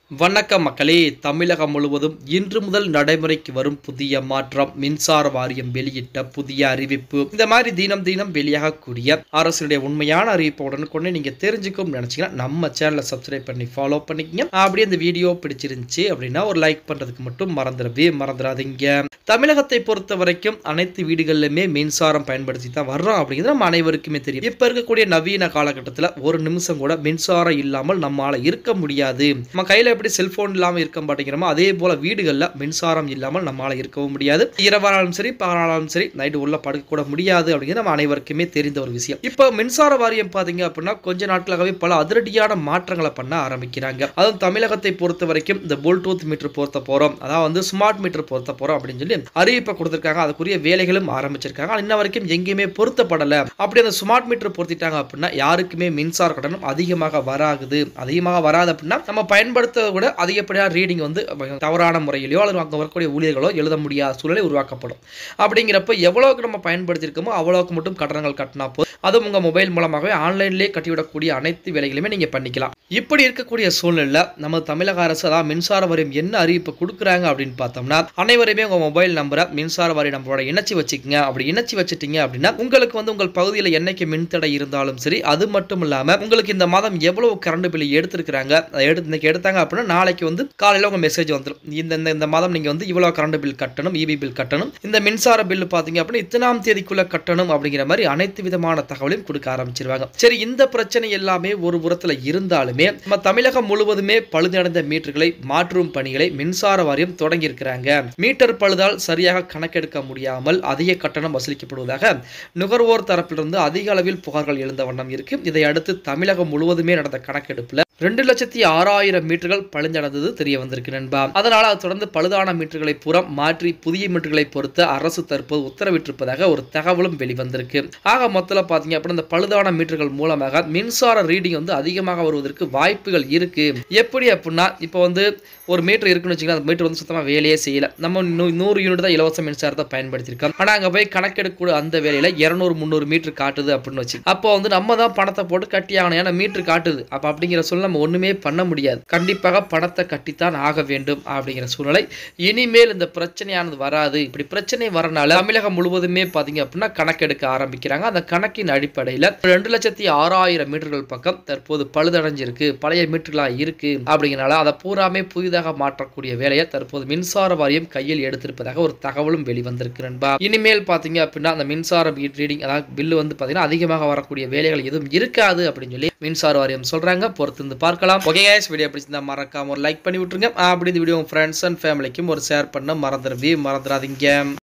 வணக்கம் மக்களே தமிழகம் முழுவதும் இன்று முதல் நடைமுறைக்கு வரும் புதிய மாற்றம் மின்சார வாரியம் வெளியிட்ட புதிய அறிவிப்பு இந்த மாதிரி தினம் தினம் வெளியாகக்கூடிய அரசுடைய உண்மையான அறிவிப்பு உடனுக்குடனே நீங்க தெரிஞ்சுக்கும் நினைச்சீங்கன்னா நம்ம சேனலை சப்ஸ்கிரைப் பண்ணி ஃபாலோ பண்ணிக்கங்க அப்படியே இந்த வீடியோ பிடிச்சிருந்துச்சு அப்படின்னா ஒரு லைக் பண்றதுக்கு மட்டும் மறந்துடவே மறந்துடாதீங்க தமிழகத்தை பொறுத்த வரைக்கும் அனைத்து வீடுகளிலுமே மின்சாரம் பயன்படுத்தி தான் வர்றோம் அப்படிங்கிறது நம்ம அனைவருக்குமே தெரியும் இப்ப இருக்கக்கூடிய நவீன காலகட்டத்தில் ஒரு நிமிஷம் கூட மின்சாரம் இல்லாமல் நம்மளால இருக்க முடியாது நம்ம கையில எப்படி செல்போன் இல்லாமல் இருக்க மாட்டேங்கிறோமோ அதே போல வீடுகளில் மின்சாரம் இல்லாமல் நம்மளால இருக்கவும் முடியாது இரவானாலும் சரி பகலானாலும் சரி நைட்டு உள்ள படுக்க கூட முடியாது அப்படிங்கிறது நம்ம அனைவருக்குமே தெரிந்த ஒரு விஷயம் இப்போ மின்சார வாரியம் பாத்தீங்க அப்படின்னா கொஞ்ச நாட்களாகவே பல அதிரடியான மாற்றங்களை பண்ண ஆரம்பிக்கிறாங்க அதுவும் தமிழகத்தை பொறுத்த வரைக்கும் இந்த ப்ளூடூத் மீட்டர் பொறுத்த போறோம் அதாவது வந்து ஸ்மார்ட் மீட்டர் பொறுத்த போறோம் அப்படின்னு சொல்லி அறிவிப்பை கொடுத்திருக்காங்க அதுக்குரிய வேலைகளும் ஆரம்பிச்சிருக்காங்க ஆனா இன்ன வரைக்கும் எங்கேயுமே பொருத்தப்படல அப்படி அந்த ஸ்மார்ட் மீட்டர் பொருத்திட்டாங்க அப்படின்னா யாருக்குமே மின்சார கட்டணம் அதிகமாக வராகுது அதிகமாக வராது அப்படின்னா நம்ம பயன்படுத்த விட அதிகப்படியான ரீடிங் வந்து தவறான முறையிலையோ அல்லது அங்கே வரக்கூடிய ஊழியர்களோ எழுத முடியாத சூழ்நிலை உருவாக்கப்படும் அப்படிங்கிறப்ப எவ்வளவுக்கு நம்ம பயன்படுத்தியிருக்கோமோ அவ்வளவுக்கு மட்டும் கட்டணங்கள் கட்டினா போதும் அதுவும் உங்கள் மொபைல் மூலமாகவே ஆன்லைன்லேயே கட்டிவிடக்கூடிய அனைத்து வேலைகளையுமே நீங்கள் பண்ணிக்கலாம் இப்படி இருக்கக்கூடிய சூழ்நிலை நம்ம தமிழக அரசு அதாவது மின்சார வாரியம் என்ன அறிவிப்பு கொடுக்குறாங்க அப்படின்னு பார்த்தோம்னா அனைவருமே உங்கள் மொபைல் நம்பரை மின்சார வாரிய நம்பரோட இணைச்சி வச்சுக்கங்க அப்படி இணைச்சி வச்சுட்டீங்க அப்படின்னா உங்களுக்கு வந்து உங்கள் பகுதியில் என்னைக்கு மின்தடை இருந்தாலும் சரி அது மட்டும் இல்லாமல் உங்களுக்கு இந்த மாதம் எவ்வளவு கரண்ட் பில் எடுத்திருக்கிறாங்க அதை எடுத்து இன்னைக்கு எடுத்தாங்க அப்படின்னா நாளைக்கு வந்து காலையில் உங்கள் மெசேஜ் வந்துடும் இந்த இந்த இந்த மாதம் நீங்கள் வந்து இவ்வளோ கரண்ட் பில் கட்டணும் இபி பில் கட்டணும் இந்த மின்சார பில் பார்த்தீங்க அப்படின்னா இத்தனாம் தேதிக்குள்ள கட்டணும் அப்படிங்கிற மாதிரி அனைத்து விதமான தகவலையும் கொடுக்க ஆரம்பிச்சிருவாங்க சரி இந்த பிரச்சனை எல்லாமே ஒரு புறத்தில் இருந்தாலுமே நம்ம தமிழகம் முழுவதுமே பழுதடைந்த மீட்டர்களை மாற்றும் பணிகளை மின்சார வாரியம் தொடங்கி இருக்கிறாங்க மீட்டர் பழுதால் சரியாக கணக்கெடுக்க முடியாமல் அதிக கட்டணம் வசூலிக்கப்படுவதாக நுகர்வோர் தரப்பிலிருந்து அதிக அளவில் புகார்கள் எழுந்த வண்ணம் இருக்கு இதை அடுத்து தமிழகம் முழுவதுமே நடந்த கணக்கெடுப்புல ரெண்டு லட்சத்தி ஆறாயிரம் மீட்டர்கள் பழுந்தடைந்தது தெரிய வந்திருக்கு நண்பா அதனால அது தொடர்ந்து பழுதான மீட்டர்களை புறம் மாற்றி புதிய மீட்டர்களை பொறுத்து அரசு தற்போது உத்தரவிட்டிருப்பதாக ஒரு தகவலும் வெளிவந்திருக்கு ஆக மொத்தத்தில் பார்த்தீங்க அப்படின்னா இந்த பழுதான மீட்டர்கள் மூலமாக மின்சார ரீடிங் வந்து அதிகமாக வருவதற்கு வாய்ப்புகள் இருக்கு எப்படி அப்படின்னா இப்போ வந்து ஒரு மீட்டர் இருக்குன்னு வச்சுக்கலாம் அந்த மீட்டர் வந்து சுத்தமாக வேலையே செய்யல நம்ம நூ- நூறு யூனிட் தான் இலவச மின்சாரத்தை பயன்படுத்தியிருக்கோம் ஆனால் அங்கே போய் கணக்கெடுக்கக்கூடிய அந்த வேலையில் இரநூறு முந்நூறு மீட்டர் காட்டுது அப்படின்னு வச்சு அப்போ வந்து நம்ம தான் பணத்தை போட்டு கட்டி ஆகணும் ஏன்னா மீட்டர் காட்டுது அப்போ அப்படிங்கிற சூழ்நிலை நம்ம ஒன்றுமே பண்ண முடியாது கண்டிப்பாக பணத்தை கட்டித்தான் ஆக வேண்டும் அப்படிங்கிற சூழ்நிலை இனிமேல் இந்த பிரச்சனையானது வராது இப்படி பிரச்சனை வரனால தமிழகம் முழுவதுமே பார்த்தீங்க அப்படின்னா கணக்கெடுக்க ஆரம்பிக்கிறாங்க அந்த கணக்கின் அடிப்படையில் ரெண்டு லட்சத்தி ஆறாயிரம் மீட்டர்கள் பக்கம் தற்போது பழுதடைஞ்சிருக்கு பழைய மீட்டர்களா இருக்கு அப்படிங்கிறனால அதை பூராமே புதிதாக மாற்றக்கூடிய வேலையை தற்போது மின்சார வாரியம் கையில் எடுத்திருப்பதாக ஒரு தகவலும் வெளிவந்திருக்கு நண்பா இனிமேல் பார்த்தீங்க அப்படின்னா அந்த மின்சார ரீடிங் அதாவது பில்லு வந்து பார்த்தீங்கன்னா அதிகமாக வரக்கூடிய வேலைகள் எதுவும் இருக்காது அப்படின்னு சொல்லி மின்சார வாரியம் சொல்றாங்க பொறுத்து இருந்து பார்க்கலாம் ஓகே guys வீடியோ பிடிச்சிருந்தா மறக்காம ஒரு லைக் பண்ணி விட்டுருங்க அப்படி இந்த வீடியோ உங்க ஃப்ரெண்ட்ஸ் அண்ட் ஃபேமிலிக்கும் ஒரு ஷேர் பண்ண மறந்துடவே மறந்துடாதீங்க